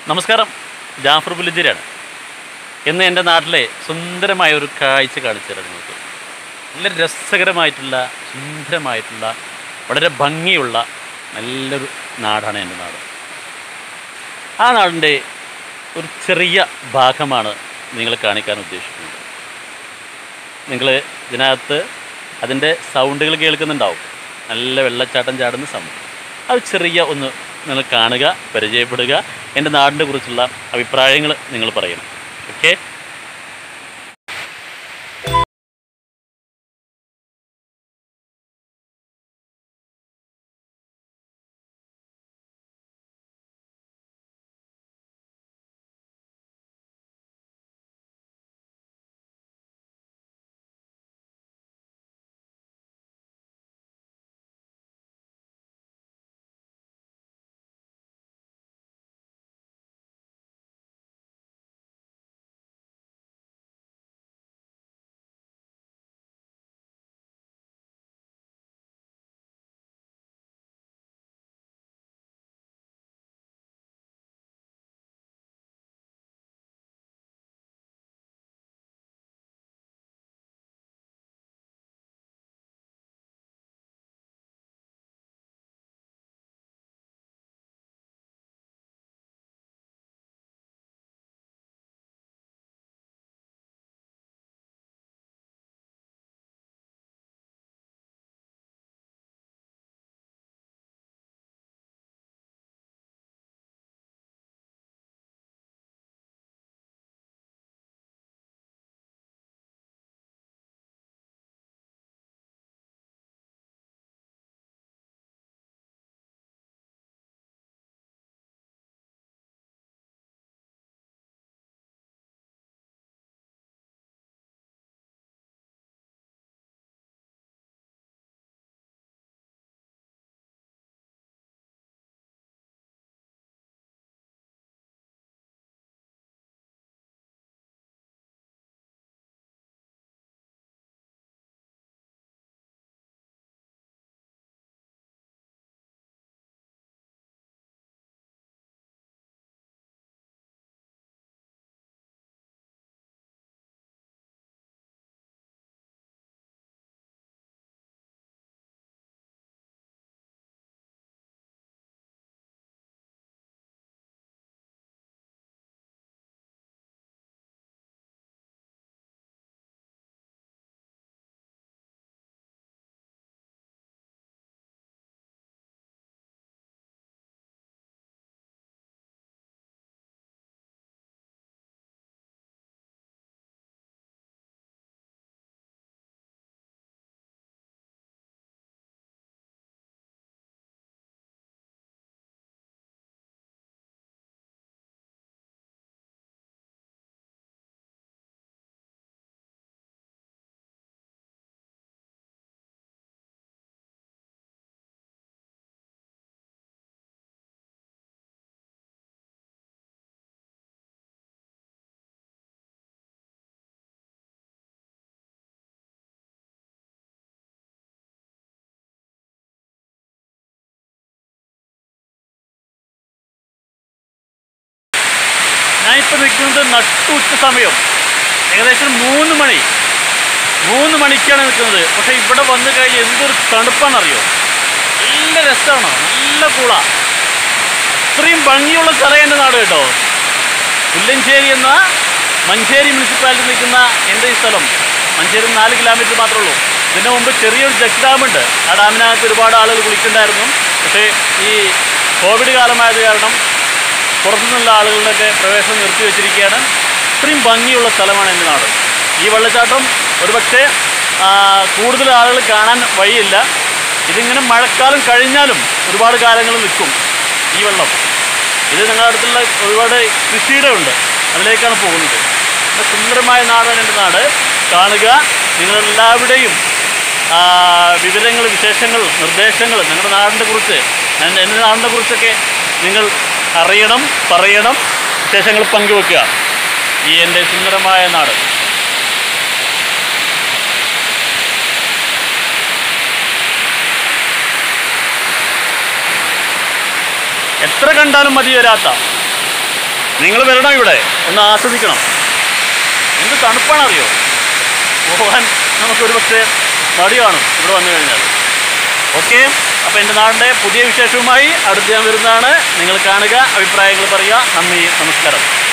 നമസ്കാരം ജാഫർ പുലിജിരാണ് ഇന്ന് എൻ്റെ നാട്ടിലെ സുന്ദരമായ ഒരു കാഴ്ച കാണിച്ചു തരാം നിങ്ങൾക്ക് നല്ല രസകരമായിട്ടുള്ള സുന്ദരമായിട്ടുള്ള വളരെ ഭംഗിയുള്ള നല്ലൊരു നാടാണ് എൻ്റെ നാട് ആ നാടിൻ്റെ ഒരു ചെറിയ ഭാഗമാണ് നിങ്ങൾ കാണിക്കാൻ ഉദ്ദേശിക്കുന്നത് നിങ്ങൾ ഇതിനകത്ത് അതിൻ്റെ സൗണ്ടുകൾ കേൾക്കുന്നുണ്ടാവും നല്ല വെള്ളച്ചാട്ടം ചാടുന്ന സൗണ്ട് അത് ചെറിയ ഒന്ന് നിങ്ങൾ കാണുക പരിചയപ്പെടുക എൻ്റെ നാടിനെ കുറിച്ചുള്ള അഭിപ്രായങ്ങൾ നിങ്ങൾ പറയണം ഓക്കെ ഞാനിപ്പോൾ നിൽക്കുന്നത് നട്ടുച്ച സമയം ഏകദേശം മൂന്ന് മണി മൂന്ന് മണിക്കാണ് നിൽക്കുന്നത് പക്ഷേ ഇവിടെ വന്നു കഴിഞ്ഞാൽ എന്തൊരു തണുപ്പാണെന്നറിയോ നല്ല രസമാണ് നല്ല കൂള ഇത്രയും ഭംഗിയുള്ള സ്ഥലം എൻ്റെ നാട് കേട്ടോ പുല്ലഞ്ചേരി എന്ന മഞ്ചേരി മുനിസിപ്പാലിറ്റി നിൽക്കുന്ന എൻ്റെ ഈ സ്ഥലം മഞ്ചേരി നാല് കിലോമീറ്റർ മാത്രമേ ഉള്ളൂ ഇതിന് മുമ്പ് ചെറിയൊരു ജഗ് ഡാമുണ്ട് ആ ഡാമിനകത്ത് ഒരുപാട് ആളുകൾ കുളിക്കുന്നുണ്ടായിരുന്നു പക്ഷേ ഈ കോവിഡ് കാലമായത് കാരണം പുറത്തുനിന്നുള്ള ആളുകളുടെയൊക്കെ പ്രവേശനം നിർത്തി വെച്ചിരിക്കുകയാണ് ഇത്രയും ഭംഗിയുള്ള സ്ഥലമാണ് എൻ്റെ നാട് ഈ വെള്ളച്ചാട്ടം ഒരുപക്ഷെ ആ, കൂടുതൽ ആളുകൾ കാണാൻ വഴിയില്ല ഇതിങ്ങനെ മഴക്കാലം കഴിഞ്ഞാലും ഒരുപാട് കാലങ്ങൾ നിൽക്കും ഈ വെള്ളം ഇത് ഞങ്ങളുടെ അടുത്തുള്ള ഒരുപാട് കൃഷിയുടെ ഉണ്ട് അതിലേക്കാണ് പോകുന്നത് നല്ല സുന്ദരമായ നാടാണ് എൻ്റെ നാട് കാണുക നിങ്ങളെല്ലാവരുടെയും ആ, വിവരങ്ങൾ വിശേഷങ്ങൾ നിർദ്ദേശങ്ങൾ നിങ്ങളുടെ നാടിനെ കുറിച്ച് എൻ്റെ എൻ്റെ നാടിനെ കുറിച്ചൊക്കെ നിങ്ങൾ അറിയണം പറയണം വിശേഷങ്ങൾ പങ്കുവെക്കുക ഈ എൻ്റെ സുന്ദരമായ നാട് എത്ര കണ്ടാലും മതി വരാത്ത നിങ്ങൾ വരണം ഇവിടെ ഒന്ന് ആസ്വദിക്കണം എന്ത് തണുപ്പാണറിയോ പോകാൻ നമുക്കൊരു പക്ഷേ മടി കാണും ഇവിടെ വന്നു കഴിഞ്ഞാൽ ഓക്കെ അപ്പോൾ എൻ്റെ നാടിൻ്റെ പുതിയ വിശേഷവുമായി അടുത്ത് ഞാൻ വരുന്നതാണ് നിങ്ങൾ കാണുക അഭിപ്രായങ്ങൾ പറയുക നന്ദി നമസ്കാരം